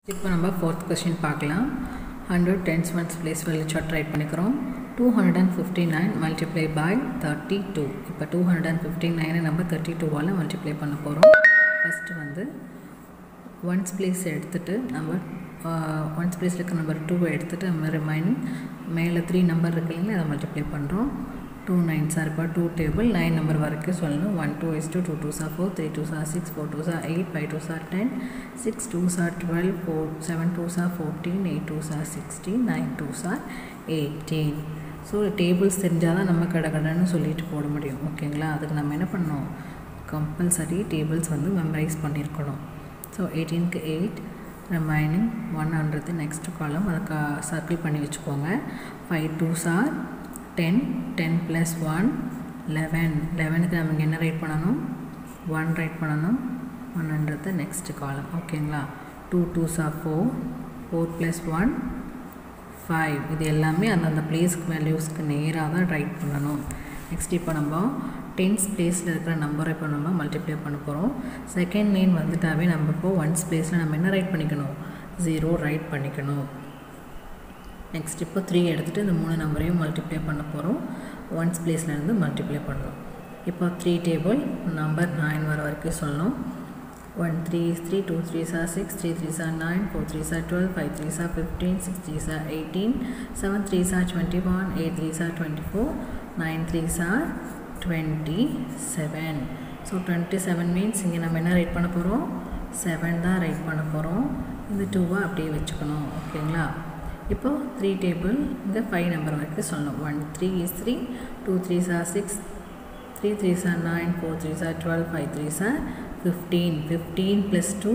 இப்போ நம்ம fourth question பார்க்கலாம் hundred tens ones place value chart write பண்ணிக்கிறோம் two hundred and fifty nine multiply by thirty two இப்போ two hundred and fifty நைனை நம்ம thirty டூவால் மல்டிப்ளை பண்ண போகிறோம் ஃபஸ்ட்டு வந்து ஒன்ஸ் பிளேஸ் எடுத்துகிட்டு நம்ம ஒன்ஸ் பிளேஸில் இருக்க நம்பர் டூவை எடுத்துகிட்டு நம்ம ரிமைனிங் மேலே த்ரீ நம்பர் இருக்கு இல்லைங்களா அதை மல்டிப்ளை பண்ணுறோம் டூ நைன் சார் இப்போ டூ டேபிள் நைன் நம்பர் வரைக்கும் சொல்லணும் one two is two two two sir four three two sir six four two sir eight five two sir ten six two sir twelve four seven two sir fourteen eight two sir sixteen nine two sir eighteen so tables தெரிஞ்சால் தான் நம்ம கடை கடைன்னு சொல்லிட்டு போட முடியும் ஓகேங்களா அதுக்கு நம்ம என்ன பண்ணோம் கம்பல்சரி டேபிள்ஸ் வந்து மெமரைஸ் பண்ணியிருக்கணும் ஸோ எயிட்டீனுக்கு eight remaining one under the next column அதுக்கு சர்க்கிள் பண்ணி வச்சுக்கோங்க five two sir ten ten plus one eleven லெவனுக்கு நம்ம என்ன ரைட் பண்ணணும் ஒன் ரைட் பண்ணணும் ஒன் ஹண்ட்ரது நெக்ஸ்ட் காலம் ஓகேங்களா two two sir four four plus one five இது எல்லாமே அந்தந்த பிளேஸ்க்கு வேல்யூஸ்க்கு நேராக தான் ரைட் பண்ணணும் நெக்ஸ்ட் இப்போ நம்ம டென்ஸ் பிளேஸில் இருக்கிற நம்பரை இப்போ நம்ம மல்டிப்ளை பண்ண போகிறோம் செகண்ட் நேம் வந்துட்டாவே நம்ம இப்போ ஒன்ஸ் பிளேஸில் நம்ம என்ன ரைட் பண்ணிக்கணும் ஜீரோ ரைட் பண்ணிக்கணும் நெக்ஸ்ட் இப்போ த்ரீ எடுத்துகிட்டு இந்த மூணு நம்பரையும் மல்டிப்ளை பண்ண போகிறோம் ஒன்ஸ் பிளேஸ்லேருந்து மல்டிப்ளை பண்ணுறோம் இப்போ த்ரீ டேபிள் நம்பர் நைன் வர வரைக்கும் சொல்லணும் one three three two three sir six three three sir nine four three sir twelve five three sir fifteen six three sir eighteen seven three sir twenty one eight three sir twenty four nine three sir twenty seven so twenty seven means இங்கே நம்ம என்ன right பண்ண போகிறோம் seven தான் right பண்ண போகிறோம் இந்த டூவை அப்படியே வச்சுக்கணும் ஓகேங்களா இப்போ த்ரீ டேபிள் இங்கே ஃபைவ் நம்பர் வரைக்கும் சொல்லணும் one three is three two three sir six three three sir nine four three sir twelve five three sir fifteen fifteen plus two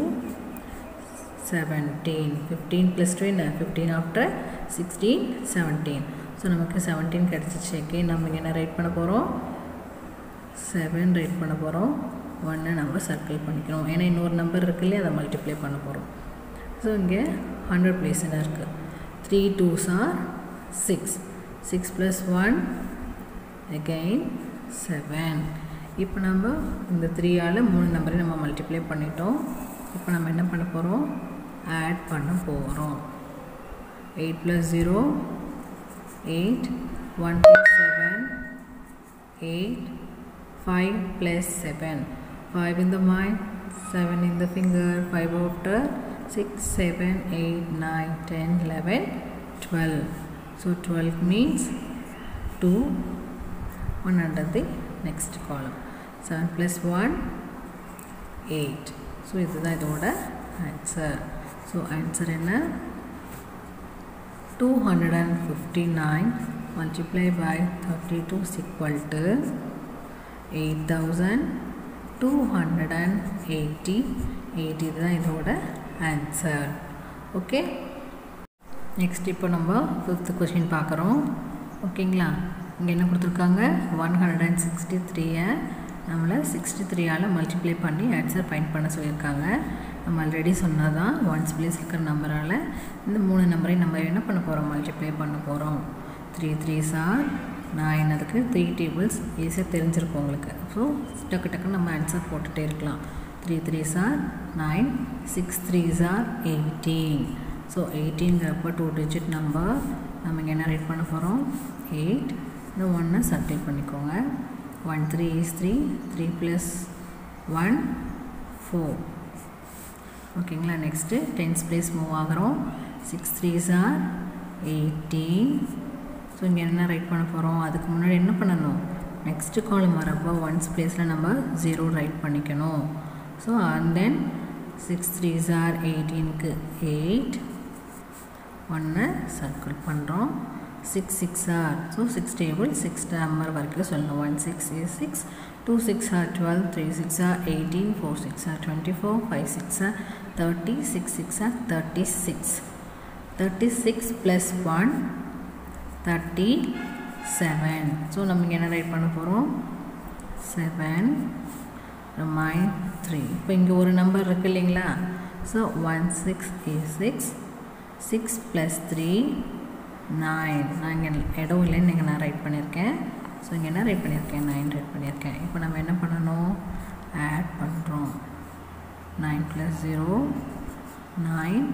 seventeen fifteen plus two என்ன fifteen after sixteen seventeen so நமக்கு seventeen கிடச்சிச்சு again நம்ம என்ன right பண்ண போகிறோம் seven right பண்ண போகிறோம் ஒன்னை நம்ம சர்க்கிள் பண்ணிக்கிறோம் ஏன்னா இன்னொரு நம்பர் இருக்கு இல்லையா அதை மல்டிப்ளை பண்ண போகிறோம் ஸோ இங்கே ஹண்ட்ரட் பிளேஸ் என்ன இருக்குது three twos are six six plus one again seven இப்போ நம்ம இந்த த்ரீயால் மூணு நம்பரையும் நம்ம மல்டிப்ளை பண்ணிட்டோம் இப்போ நம்ம என்ன பண்ண போகிறோம் ஆட் பண்ண போகிறோம் eight plus zero eight one plus seven eight five plus seven five in the mind seven in the finger five after six seven eight nine ten eleven twelve so twelve means two one under the next column 7 plus 1 8 so இதுதான் இதோட answer so answer என்ன two hundred and fifty nine multiply by thirty two equal to eight thousand two hundred and eighty eight இதுதான் இதோட answer okay next இப்போ நம்ம fifth question பார்க்குறோம் ஓகேங்களா இங்கே என்ன கொடுத்துருக்காங்க ஒன் ஹண்ட்ரட் அண்ட் சிக்ஸ்டி த்ரீயை நம்மளை சிக்ஸ்டி த்ரீயால் மல்டிப்ளை பண்ணி ஆன்சர் ஃபைண்ட் பண்ண சொல்லியிருக்காங்க நம்ம ஆல்ரெடி சொன்னால் தான் ஒன்ஸ் பிளேஸ் இருக்கிற நம்பரால் இந்த மூணு நம்பரையும் நம்ம என்ன பண்ண போகிறோம் மல்டிப்ளை பண்ண போகிறோம் த்ரீ த்ரீ சார் நைன் அதுக்கு த்ரீ டேபிள்ஸ் ஈஸியாக தெரிஞ்சிருக்கும் உங்களுக்கு ஸோ டக்கு டக்குன்னு நம்ம ஆன்சர் போட்டுகிட்டே இருக்கலாம் three three sir nine six three sir eighteen so எயிட்டீங்கிறப்போ டூ டிஜிட் நம்பர் நம்ம இங்கே என்ன ரைட் பண்ண போகிறோம் எயிட் இந்த ஒன்னை சர்க்கிள் பண்ணிக்கோங்க one three is three three plus one four ஓகேங்களா நெக்ஸ்ட்டு டென்ஸ் பிளேஸ் மூவ் ஆகிறோம் six threes are eighteen so இங்கே என்ன ரைட் பண்ண போகிறோம் அதுக்கு முன்னாடி என்ன பண்ணணும் நெக்ஸ்ட்டு காலம் வரப்போ ஒன்ஸ் பிளேஸில் நம்ம ஜீரோ ரைட் பண்ணிக்கணும் so and then six threes are எயிட்டீனுக்கு எயிட் ஒன்று சர்க்கிள் பண்ணுறோம் six six are so six table six number வரைக்கும் சொல்லணும் one six is six two six are twelve three six are eighteen four six are twenty four five six are thirty six six are thirty six thirty six plus one thirty seven so நம்ம இங்கே என்ன right பண்ண போகிறோம் seven மைன் three இப்போ இங்கே ஒரு number இருக்குது இல்லைங்களா so one six is six six plus three nine நான் இங்கே இடம் இல்லைன்னு இங்கே நான் ரைட் பண்ணியிருக்கேன் ஸோ இங்கே என்ன ரைட் பண்ணியிருக்கேன் நைன் ரைட் பண்ணியிருக்கேன் இப்போ நம்ம என்ன பண்ணணும் ஆட் பண்ணுறோம் nine plus zero nine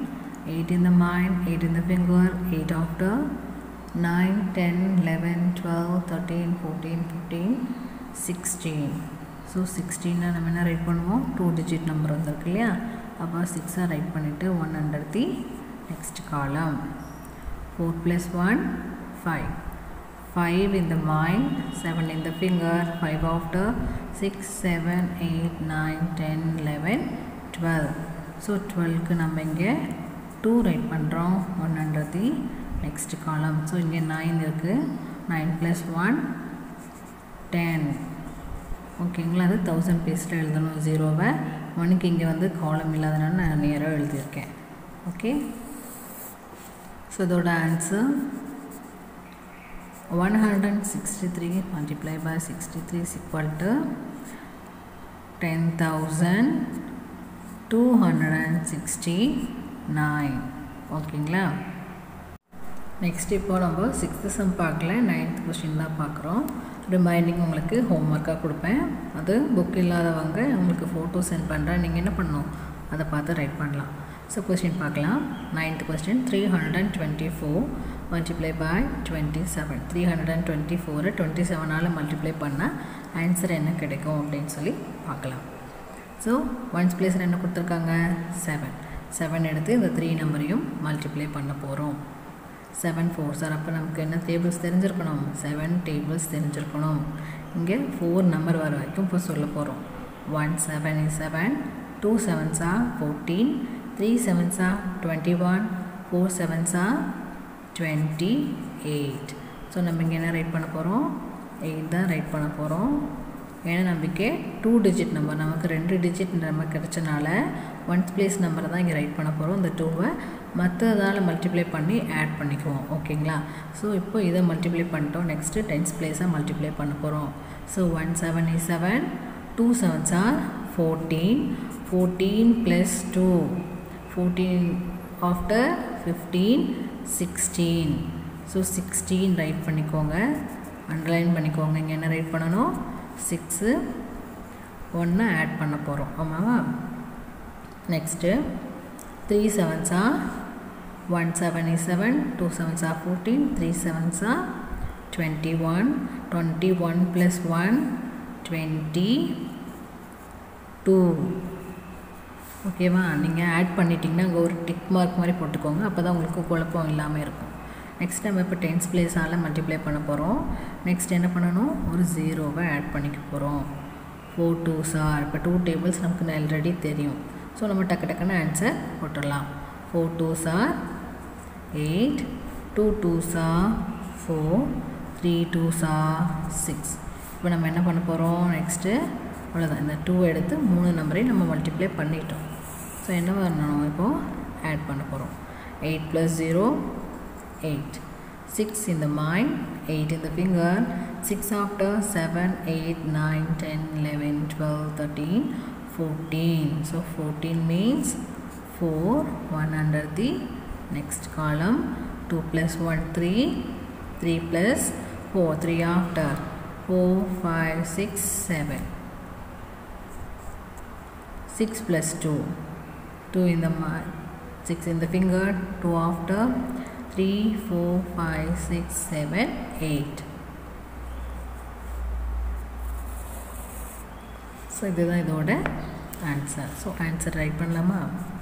8 in the mind, 8 in the finger, 8 after, 9, 10, 11, 12, 13, 14, 15, 16. So சிக்ஸ்டீனை நம்ம என்ன ரைட் பண்ணுவோம் டூ டிஜிட் நம்பர் வந்திருக்கு இல்லையா அப்போ சிக்ஸை ரைட் பண்ணிவிட்டு one hundred the next column four plus one five five in the mind, seven in the finger, five after, six, seven, eight, nine, ten, eleven, twelve. So டுவெல்க்கு நம்ம இங்கே two right பண்ணுறோம் one hundred the next column so இங்கே nine இருக்குது nine plus one ten ஓகேங்களா அது thousand பேஸில் எழுதணும் ஜீரோவை ஒனுக்கு இங்கே வந்து காலம் இல்லாதனால நான் நேராக எழுதியிருக்கேன் ஓகே ஸோ இதோட answer 163 multiplied by 63 is equal to 10,269 ஓகேங்களா நெக்ஸ்ட் இப்போ நம்ம சிக்ஸ்த்து சம் பார்க்கல நைன்த் கொஸ்டின் தான் பார்க்குறோம் ரிமைண்டிங் உங்களுக்கு ஹோம்ஒர்க்காக கொடுப்பேன் அது புக் இல்லாதவங்க உங்களுக்கு ஃபோட்டோ சென்ட் பண்ணுறேன் நீங்கள் என்ன பண்ணணும் அதை பார்த்து ரைட் பண்ணலாம் ஸோ கொஸ்டின் பார்க்கலாம் ninth question three hundred and twenty four multiply by twenty seven three hundred and twenty ஃபோரை டுவெண்ட்டி செவனால் மல்டிப்ளை பண்ணால் ஆன்சர் என்ன கிடைக்கும் அப்படின்னு சொல்லி பார்க்கலாம் ஸோ ஒன்ஸ் பிளேஸில் என்ன கொடுத்துருக்காங்க செவன் செவன் எடுத்து இந்த த்ரீ நம்பரையும் மல்டிப்ளை பண்ண போகிறோம் செவன் ஃபோர் சார் அப்போ நமக்கு என்ன டேபிள்ஸ் தெரிஞ்சிருக்கணும் செவன் டேபிள்ஸ் தெரிஞ்சிருக்கணும் இங்கே ஃபோர் நம்பர் வர வரைக்கும் இப்போ சொல்ல போகிறோம் one seven is seven two sevens are fourteen three sevens are twenty one four sevens are twenty eight so நம்ம இங்கே என்ன ரைட் பண்ண போகிறோம் எயிட் தான் ரைட் பண்ண போகிறோம் ஏன்னா நம்பிக்கை டூ டிஜிட் நம்பர் நமக்கு ரெண்டு டிஜிட் நம்பர் கிடைச்சனால ஒன்ஸ் பிளேஸ் நம்பரை தான் இங்கே ரைட் பண்ண போகிறோம் இந்த டூவை மற்றதால் மல்டிப்ளை பண்ணி ஆட் பண்ணிக்குவோம் ஓகேங்களா ஸோ இப்போ இதை மல்டிப்ளை பண்ணிட்டோம் நெக்ஸ்ட்டு டென்ஸ் பிளேஸாக மல்டிப்ளை பண்ண போகிறோம் so one seven is seven two sevens are fourteen fourteen plus two fourteen after fifteen sixteen so sixteen right பண்ணிக்கோங்க அண்டர்லைன் பண்ணிக்கோங்க இங்கே என்ன ரைட் பண்ணணும் சிக்ஸு ஒன்று ஆட் பண்ண போகிறோம் ஆமாவா next three sevens are one seven is seven two sevens are fourteen three sevens are twenty one twenty one plus one twenty two ஓகேவா நீங்கள் ஆட் பண்ணிட்டீங்கன்னா அங்கே ஒரு டிக் மார்க் மாதிரி போட்டுக்கோங்க அப்போ தான் உங்களுக்கு குழப்பம் இல்லாமல் இருக்கும் நெக்ஸ்ட் நம்ம இப்போ டென்ஸ் பிளேஸால் மல்டிப்ளை பண்ண போகிறோம் நெக்ஸ்ட் என்ன பண்ணணும் ஒரு ஜீரோவை ஆட் பண்ணிக்க போகிறோம் ஃபோர் டூ சார் இப்போ டூ டேபிள்ஸ் நமக்கு ஆல்ரெடி தெரியும் ஸோ நம்ம டக்கு டக்குன்னு ஆன்சர் போட்டுடலாம் four two sir eight two two are four three two are six இப்போ நம்ம என்ன பண்ண போகிறோம் நெக்ஸ்ட்டு அவ்வளோதான் இந்த டூ எடுத்து மூணு நம்பரையும் நம்ம மல்டிப்ளை பண்ணிட்டோம் ஸோ என்ன பண்ணணும் இப்போது ஆட் பண்ண போகிறோம் eight plus zero eight six in the mind, eight in the finger, six after seven eight nine ten eleven twelve thirteen fourteen so fourteen means four one under the next column, two plus one three three plus four three after four five six seven six plus two two in the mind, six in the finger, two after three four five six seven eight so இதுதான் இதோட answer so answer right பண்ணலாமா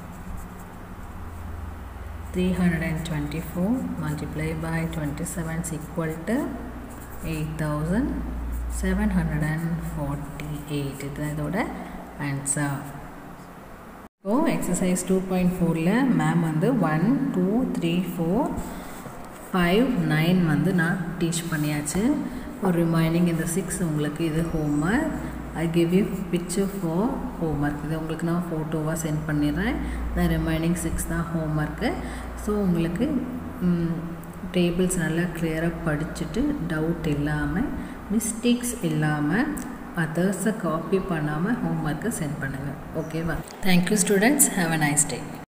three hundred and twenty four multiply by twenty seven equal to eight thousand seven hundred and forty eight இதுதான் இதோட answer இப்போது exercise two point ஃபோரில் ma'am வந்து one two three four five nine வந்து நான் teach பண்ணியாச்சு ஒரு ரிமைனிங் இந்த சிக்ஸ் உங்களுக்கு இது homework I give you picture for homework இது உங்களுக்கு நான் ஃபோட்டோவாக சென்ட் பண்ணிடுறேன் இந்த ரிமைனிங் சிக்ஸ் தான் ஹோம்ஒர்க்கு ஸோ உங்களுக்கு டேபிள்ஸ் நல்லா கிளியராக படிச்சுட்டு டவுட் இல்லாமல் மிஸ்டேக்ஸ் இல்லாமல் அதர்ஸை காப்பி பண்ணாமல் ஹோம்ஒர்க்கை சென்ட் பண்ணுங்கள் ஓகேவா thank you students have a nice day